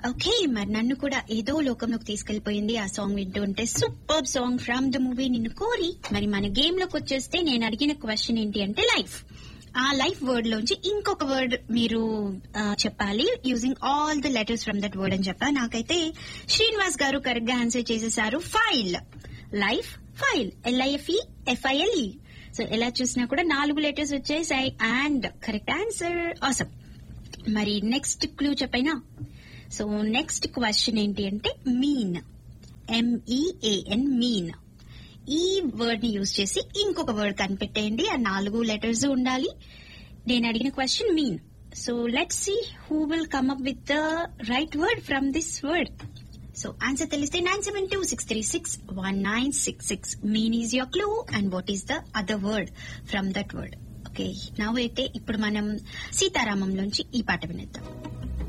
okay మరి నన్ను కూడా ఏదో లోకంలోకి తీసుకెళ్లిపోయింది ఆ సాంగ్ వింటూ ఉంటే super song from the movie Ninnu Kori మరి మన గేమ్ లోకి వచ్చేస్తే నేను అడిగిన క్వశ్చన్ ఏంటి అంటే లైఫ్ ఆ లైఫ్ వర్డ్ లోంచి ఇంకొక వర్డ్ మీరు ఆ, చెప్పాలి using all the letters from that word అని చెప్పా నాకైతే శ్రీనివాస్ గారు కరెక్ట్ గా ఆన్సర్ చేసేసారు file life file L I F E F I L E so ఎలా చూసినా కూడా నాలుగు లెటర్స్ వచ్చేసాయి అండ్ కరెక్ట్ ఆన్సర్ ఆసమ్ మరి నెక్స్ట్ క్లూ చెప్పైనా సో నెక్స్ట్ క్వశ్చన్ ఏంటి అంటే మీన్ ఎంఈఏఎన్ మీన్ ఈ వర్డ్ ని యూజ్ చేసి ఇంకొక వర్డ్ కనిపెట్టేయండి ఆ నాలుగు లెటర్స్ ఉండాలి నేను అడిగిన question mean so let see who will come up with the right word from this word so answer తెలిస్తే nine seven two six three six one nine six six mean is your clue and what is the other word from that word okay నవ్వు అయితే ఇప్పుడు మనం సీతారామంలోంచి ఈ పాట వినేద్దాం